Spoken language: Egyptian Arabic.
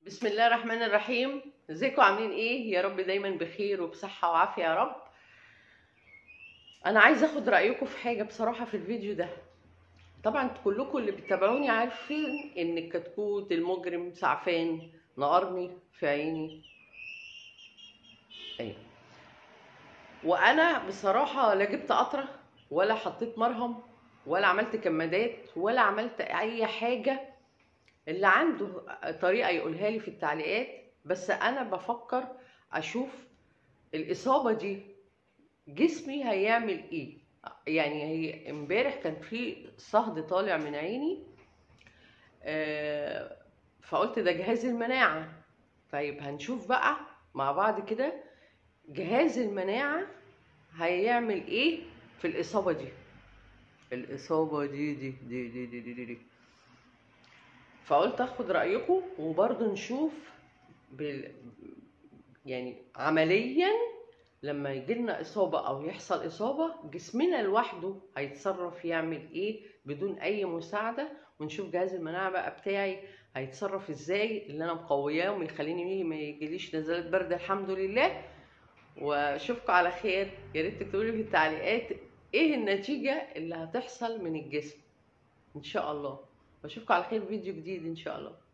بسم الله الرحمن الرحيم ازيكم عاملين ايه يا رب دايما بخير وبصحة وعافية يا رب انا عايزه اخد رايكم في حاجه بصراحه في الفيديو ده طبعا كلكم اللي بتتابعوني عارفين ان الكتكوت المجرم سعفان نقرني في عيني ايوه وانا بصراحه لا جبت قطره ولا حطيت مرهم ولا عملت كمادات ولا عملت اي حاجه اللي عنده طريقه يقولها لي في التعليقات بس انا بفكر اشوف الاصابه دي جسمي هيعمل ايه يعني هي امبارح كان في صهد طالع من عيني آه، فقلت ده جهاز المناعه طيب هنشوف بقى مع بعض كده جهاز المناعه هيعمل ايه في الاصابه دي الاصابه دي دي دي دي دي, دي, دي, دي. فقلت اخد رايكم وبرضه نشوف بال... يعني عمليا لما يجي لنا اصابه او يحصل اصابه جسمنا لوحده هيتصرف يعمل ايه بدون اي مساعده ونشوف جهاز المناعه بقى بتاعي هيتصرف ازاي اللي انا مقوياه وما يخليني ما يجيليش نزلات برد الحمد لله واشوفكم على خير يا ريت تكتبوا لي في التعليقات ايه النتيجه اللي هتحصل من الجسم ان شاء الله واشوفكم على خير فيديو جديد ان شاء الله